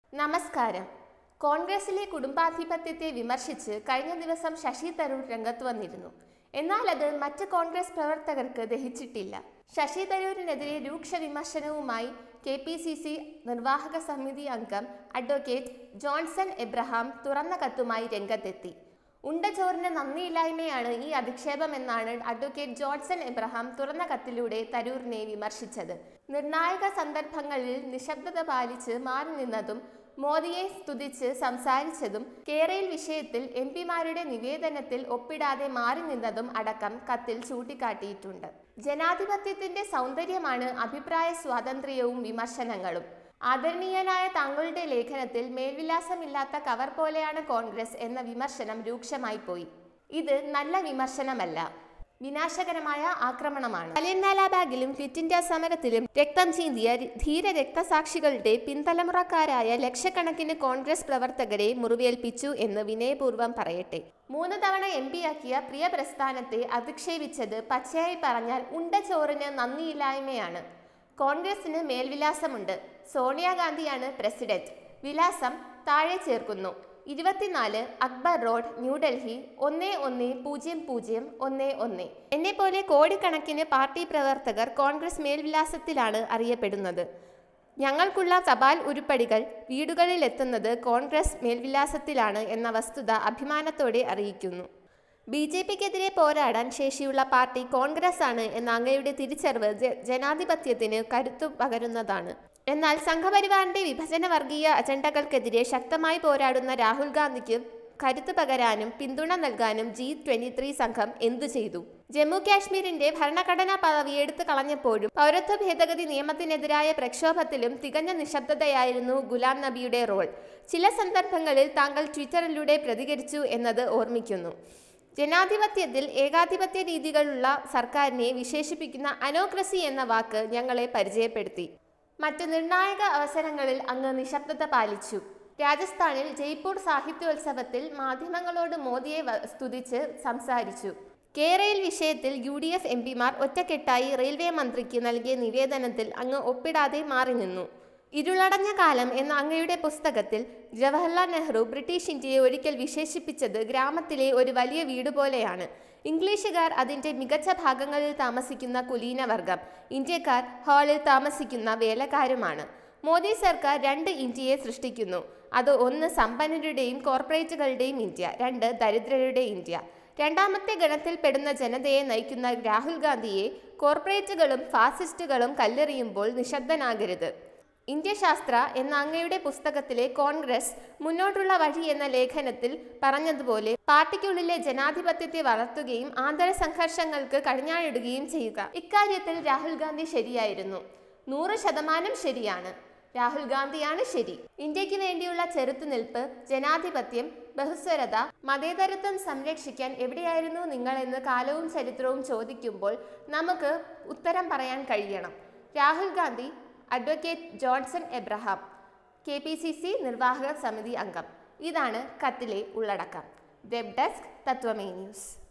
നമസ്കാരം കോൺഗ്രസിലെ കുടുംബാധിപത്യത്തെ വിമർശിച്ച് കഴിഞ്ഞ ദിവസം ശശി തരൂർ രംഗത്ത് വന്നിരുന്നു എന്നാൽ അത് മറ്റ് കോൺഗ്രസ് പ്രവർത്തകർക്ക് ദഹിച്ചിട്ടില്ല ശശി തരൂരിനെതിരെ രൂക്ഷ വിമർശനവുമായി കെ പി സി സി നിർവാഹക സമിതി അംഗം അഡ്വക്കേറ്റ് ജോൺസൺ എബ്രഹാം തുറന്ന കത്തുമായി രംഗത്തെത്തി ഉണ്ട ചോറിന് നന്ദിയില്ലായ്മയാണ് ഈ അധിക്ഷേപമെന്നാണ് അഡ്വക്കേറ്റ് ജോൺസൺ എബ്രഹാം തുറന്ന കത്തിലൂടെ തരൂരിനെ വിമർശിച്ചത് നിർണായക സന്ദർഭങ്ങളിൽ നിശബ്ദത പാലിച്ച് മാറി നിന്നതും മോദിയെ സ്തുതിച്ച് സംസാരിച്ചതും കേരയിൽ വിഷയത്തിൽ എം പിമാരുടെ നിവേദനത്തിൽ ഒപ്പിടാതെ മാറി നിന്നതും അടക്കം കത്തിൽ ചൂണ്ടിക്കാട്ടിയിട്ടുണ്ട് ജനാധിപത്യത്തിന്റെ സൗന്ദര്യമാണ് അഭിപ്രായ സ്വാതന്ത്ര്യവും വിമർശനങ്ങളും ആദരണീയനായ താങ്കളുടെ ലേഖനത്തിൽ മേൽവിലാസമില്ലാത്ത കവർ പോലെയാണ് കോൺഗ്രസ് എന്ന വിമർശനം രൂക്ഷമായി പോയി ഇത് നല്ല വിമർശനമല്ല വിനാശകരമായ ആക്രമണമാണ് ജലിയൻവാലാബാഗിലും ക്വിറ്റ് ഇന്ത്യ സമരത്തിലും രക്തം ചീന്തിയ ധീര രക്തസാക്ഷികളുടെ പിന്തലമുറക്കാരായ ലക്ഷക്കണക്കിന് കോൺഗ്രസ് പ്രവർത്തകരെ മുറിവേൽപ്പിച്ചു എന്ന് വിനയപൂർവ്വം പറയട്ടെ മൂന്ന് തവണ എം പിയാക്കിയ പ്രിയ പ്രസ്ഥാനത്തെ അധിക്ഷേപിച്ചത് പച്ചയായി പറഞ്ഞാൽ ഉണ്ട ചോറിന് നന്ദിയില്ലായ്മയാണ് കോൺഗ്രസിന് മേൽവിലാസമുണ്ട് സോണിയാഗാന്ധിയാണ് പ്രസിഡന്റ് വിലാസം താഴെ ചേർക്കുന്നു ഇരുപത്തിനാല് അക്ബർ റോഡ് ന്യൂഡൽഹി ഒന്ന് ഒന്ന് പൂജ്യം പൂജ്യം ഒന്ന് ഒന്ന് എന്നെ പോലെ കോടിക്കണക്കിന് പാർട്ടി പ്രവർത്തകർ കോൺഗ്രസ് മേൽവിലാസത്തിലാണ് അറിയപ്പെടുന്നത് ഞങ്ങൾക്കുള്ള തപാൽ ഉരുപ്പടികൾ വീടുകളിൽ എത്തുന്നത് കോൺഗ്രസ് മേൽവിലാസത്തിലാണ് എന്ന വസ്തുത അഭിമാനത്തോടെ അറിയിക്കുന്നു ബി ജെ പിക്കെതിരെ പോരാടാൻ ശേഷിയുള്ള പാർട്ടി കോൺഗ്രസ് ആണ് എന്ന അങ്ങയുടെ തിരിച്ചറിവ് ജ- ജനാധിപത്യത്തിന് കരുത്തു പകരുന്നതാണ് എന്നാൽ സംഘപരിവാറിന്റെ വിഭജന വർഗീയ അജണ്ടകൾക്കെതിരെ ശക്തമായി പോരാടുന്ന രാഹുൽ ഗാന്ധിക്ക് കരുത്തു പകരാനും പിന്തുണ നൽകാനും ജി ട്വന്റി ത്രീ സംഘം എന്തു ചെയ്തു ജമ്മു കാശ്മീരിന്റെ ഭരണഘടനാ പദവി എടുത്തു കളഞ്ഞപ്പോഴും പൗരത്വ ഭേദഗതി നിയമത്തിനെതിരായ പ്രക്ഷോഭത്തിലും തികഞ്ഞ നിശബ്ദതയായിരുന്നു ഗുലാം നബിയുടെ റോൾ ചില സന്ദർഭങ്ങളിൽ താങ്കൾ ട്വിറ്ററിലൂടെ പ്രതികരിച്ചു എന്നത് ഓർമ്മിക്കുന്നു ജനാധിപത്യത്തിൽ ഏകാധിപത്യ രീതികളുള്ള സർക്കാരിനെ വിശേഷിപ്പിക്കുന്ന അനോക്രസി എന്ന വാക്ക് ഞങ്ങളെ പരിചയപ്പെടുത്തി മറ്റ് നിർണായക അവസരങ്ങളിൽ അങ്ങ് നിശബ്ദത പാലിച്ചു രാജസ്ഥാനിൽ ജയ്പൂർ സാഹിത്യോത്സവത്തിൽ മാധ്യമങ്ങളോട് മോദിയെ വ- സ്തുതിച്ച് സംസാരിച്ചു കേരയിൽ വിഷയത്തിൽ യു ഡി എഫ് എം പിമാർ ഒറ്റക്കെട്ടായി റെയിൽവേ മന്ത്രിക്ക് നൽകിയ നിവേദനത്തിൽ അങ്ങ് ഒപ്പിടാതെ മാറി നിന്നു ഇരുളടഞ്ഞ കാലം എന്ന അങ്ങയുടെ പുസ്തകത്തിൽ ജവഹർലാൽ നെഹ്റു ബ്രിട്ടീഷ് ഇന്ത്യയെ ഒരിക്കൽ വിശേഷിപ്പിച്ചത് ഗ്രാമത്തിലെ ഒരു വലിയ വീട് പോലെയാണ് ഇംഗ്ലീഷുകാർ അതിൻ്റെ മികച്ച ഭാഗങ്ങളിൽ താമസിക്കുന്ന കുലീനവർഗം ഇന്ത്യക്കാർ ഹാളിൽ താമസിക്കുന്ന വേലക്കാരുമാണ് മോദി സർക്കാർ രണ്ട് ഇന്ത്യയെ സൃഷ്ടിക്കുന്നു അത് ഒന്ന് സമ്പന്നരുടെയും കോർപ്പറേറ്റുകളുടെയും ഇന്ത്യ രണ്ട് ദരിദ്രരുടെ ഇന്ത്യ രണ്ടാമത്തെ ഗണത്തിൽ പെടുന്ന ജനതയെ നയിക്കുന്ന രാഹുൽ ഗാന്ധിയെ കോർപ്പറേറ്റുകളും ഫാസിസ്റ്റുകളും കല്ലെറിയുമ്പോൾ നിശബ്ദനാകരുത് ഇന്ത്യശാസ്ത്ര എന്ന അങ്ങയുടെ പുസ്തകത്തിലെ കോൺഗ്രസ് മുന്നോട്ടുള്ള വഴി എന്ന ലേഖനത്തിൽ പറഞ്ഞതുപോലെ പാർട്ടിക്കുള്ളിലെ ജനാധിപത്യത്തെ വളർത്തുകയും ആന്തര സംഘർഷങ്ങൾക്ക് കടിഞ്ഞാണിടുകയും ചെയ്യുക ഇക്കാര്യത്തിൽ രാഹുൽ ഗാന്ധി ശരിയായിരുന്നു നൂറ് ശതമാനം ശരിയാണ് രാഹുൽ ഗാന്ധിയാണ് ശരി ഇന്ത്യക്ക് വേണ്ടിയുള്ള ചെറുത്തുനിൽപ്പ് ജനാധിപത്യം ബഹുസ്വരത മതേതരത്വം സംരക്ഷിക്കാൻ എവിടെയായിരുന്നു നിങ്ങളെന്ന് കാലവും ചരിത്രവും ചോദിക്കുമ്പോൾ നമുക്ക് ഉത്തരം പറയാൻ കഴിയണം Rahul Gandhi advocate Johnson Abraham K P C C നിർവാഹക സമിതി അംഗം ഇതാണ് കത്തിലെ ഉള്ളടക്കം വെബ് ഡെസ്ക് തത്വമേ ന്യൂസ്